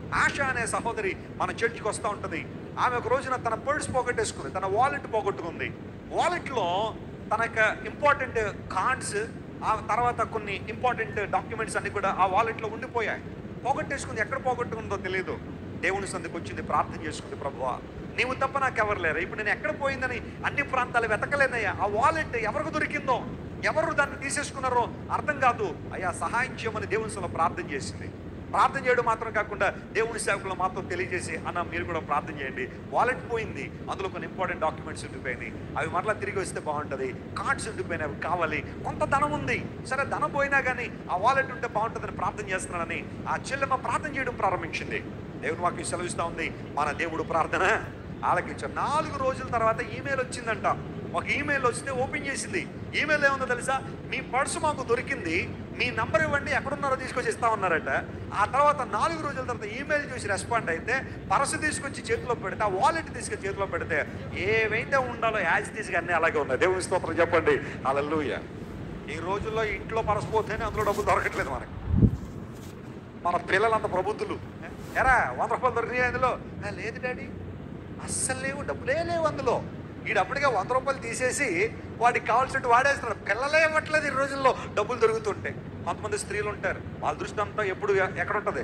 ఆశ అనే సహోదరి మన చర్చికి వస్తూ ఉంటుంది ఆమె ఒక రోజున తన పర్స్ పోగొట్టేసుకుంది తన వాలెట్ పోగొట్టుకుంది వాలెట్లో తన యొక్క ఇంపార్టెంట్ కార్డ్స్ ఆ తర్వాత కొన్ని ఇంపార్టెంట్ డాక్యుమెంట్స్ అన్ని కూడా ఆ వాలెట్లో ఉండిపోయాయి పోగొట్టేసుకుంది ఎక్కడ పోగొట్టుకుందో తెలియదు దేవుని సందికి వచ్చింది ప్రార్థన చేసుకుంది ప్రభువా నీవు తప్ప నాకు ఎవరు లేరు ఇప్పుడు నేను ఎక్కడ పోయిందని అన్ని ప్రాంతాలు వెతకలేనయ్యా ఆ వాలెట్ ఎవరికి దొరికిందో ఎవరు దాన్ని తీసేసుకున్నారో అర్థం కాదు అయ్యా సహాయం చేయమని దేవుని సభలో ప్రార్థన చేసింది ప్రార్థన చేయడం మాత్రం కాకుండా దేవుని సేవకులు మాత్రం తెలియజేసి అన్న మీరు కూడా ప్రార్థన చేయండి వాలెట్ పోయింది అందులో కొన్ని ఇంపార్టెంట్ డాక్యుమెంట్స్ ఉండిపోయినాయి అవి మరలా తిరిగి వస్తే బాగుంటుంది కార్డ్స్ ఉండిపోయినాయి అవి కావాలి కొంత ధనం ఉంది సరే ధనం పోయినా కానీ ఆ వాలెట్ ఉంటే బాగుంటుందని ప్రార్థన చేస్తున్నానని ఆ చెల్లెమ్మ ప్రార్థన చేయడం ప్రారంభించింది దేవుని వాక్యం సెలవిస్తూ ఉంది మన దేవుడు ప్రార్థన ఆలకించాం నాలుగు రోజుల తర్వాత ఈమెయిల్ వచ్చిందంట ఒక ఈమెయిల్ వస్తే ఓపెన్ చేసింది ఈమెయిల్ ఏముందో తెలుసా మీ పర్సు మాకు దొరికింది మీ నంబర్ ఇవ్వండి ఎక్కడున్నారో తీసుకొచ్చి ఇస్తామన్నారట ఆ తర్వాత నాలుగు రోజుల తర్వాత ఈమెయిల్ చూసి రెస్పాండ్ అయితే పర్సు తీసుకొచ్చి చేతిలో పెడితే ఆ వాలెట్ తీసుకొచ్చి చేతిలో పెడితే ఏవైతే ఉండాలో యాజ్ తీసుకు అన్నీ అలాగే ఉన్నాయి దేవుని స్తోత్రం చెప్పండి అలల్లుయ ఈ రోజుల్లో ఇంట్లో పరసు పోతేనే అందులో డబ్బులు దొరకట్లేదు మనకి మన పిల్లలంత ప్రబుద్ధులు ఎరా వంద రూపాయలు దొరికినాయి అందులో "ఆ, లేదు డాడీ అస్సలు లేవు డబ్బులే లేవు అందులో ఈడు అప్పటికే వంద రూపాయలు తీసేసి వాడికి కావాల్సినట్టు వాడేస్తున్నాడు పిల్లలే ఇవ్వట్లేదు ఈ రోజుల్లో డబ్బులు దొరుకుతుంటాయి కొంతమంది స్త్రీలు ఉంటారు వాళ్ళ దృష్టి అంతా ఎప్పుడు ఎ- ఎక్కడ ఉంటుంది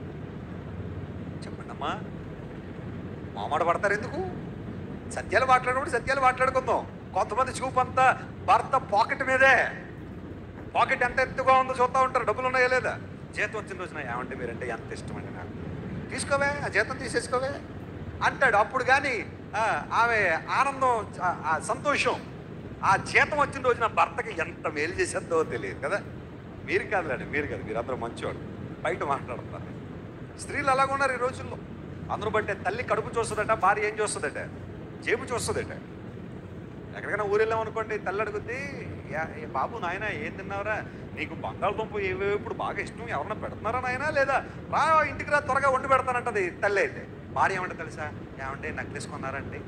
చెప్పండి అమ్మా మామాట పడతారు ఎందుకు సత్యాలు మాట్లాడినప్పుడు సత్యాలు మాట్లాడుకుందాం కొంతమంది చూపు అంతా భర్త పాకెట్ మీదే పాకెట్ ఎంత ఎత్తుగా ఉందో చూస్తూ ఉంటారు డబ్బులు ఉన్నాయా లేదా జీతం వచ్చిన రోజున ఏమంటే మీరంటే ఎంత ఇష్టం అండి నాకు తీసుకోవే ఆ జీతం తీసేసుకోవే అంటాడు అప్పుడు కానీ ఆ, ఆమె ఆనందం ఆ- ఆ సంతోషం ఆ జీతం వచ్చిన రోజున భర్తకి ఎంత మేలు చేసేద్దో తెలియదు కదా మీరు కాదులేండి మీరు కాదు మీరు అందరూ మంచివాడు బయట మాట్లాడతారు స్త్రీలు అలాగ ఉన్నారు ఈ రోజుల్లో అందరూ బట్టే తల్లి కడుపు చూస్తుందట భార్య ఏం చూస్తుందట జేబు చూస్తుందట ఎక్కడికైనా ఊరు వెళ్ళాం అనుకోండి తల్లి అడుగుద్ది "యా- ఏ బాబు నాయన ఏం తిన్నావురా నీకు బంగాళదుంప ఏవేవి ఇప్పుడు బాగా ఇష్టం ఎవరన్నా పెడుతున్నారా నాయన లేదా రా ఇంటికి రా త్వరగా వండి పెడతానంటది తల్లి అయితే భార్య ఏమంటే తెలుసా ఏమంటే నెక్లెస్ కొన్నారండి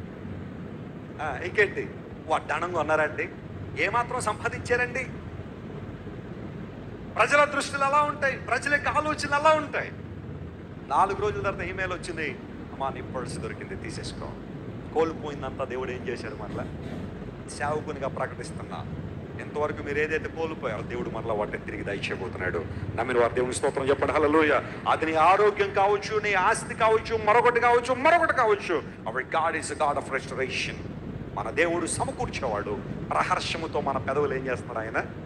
"ఆ, ఇంకేంటి వడ్డాణం కొన్నారండి ఏమాత్రం సంపాదించారండి ప్రజల దృష్టిలు అలా ఉంటాయి ప్రజల యొక్క ఆలోచనలు అలా ఉంటాయి నాలుగు రోజుల తర్వాత ఈమెయిల్ వచ్చింది అమ్మా నీ పర్సు దొరికింది తీసేసుకో కోల్పోయిందంతా దేవుడు ఏం చేశాడు మరలా సేవకునిగా ప్రకటిస్తున్నా ఎంతవరకు మీరు ఏదైతే కోల్పోయారో దేవుడు మరలా వాటిని తిరిగి దయచేయబోతున్నాడు నమ్మిన వారు దేవుని స్తోత్రం చెప్పండి హల్లెలూయ అది నీ ఆరోగ్యం కావచ్చు నీ ఆస్తి కావచ్చు మరొకటి కావచ్చు మరొకటి కావచ్చు our god is god of restoration మన దేవుడు సమకూర్చేవాడు ప్రహర్షముతో మన పెదవులు ఏం చేస్తున్నారు ఆయన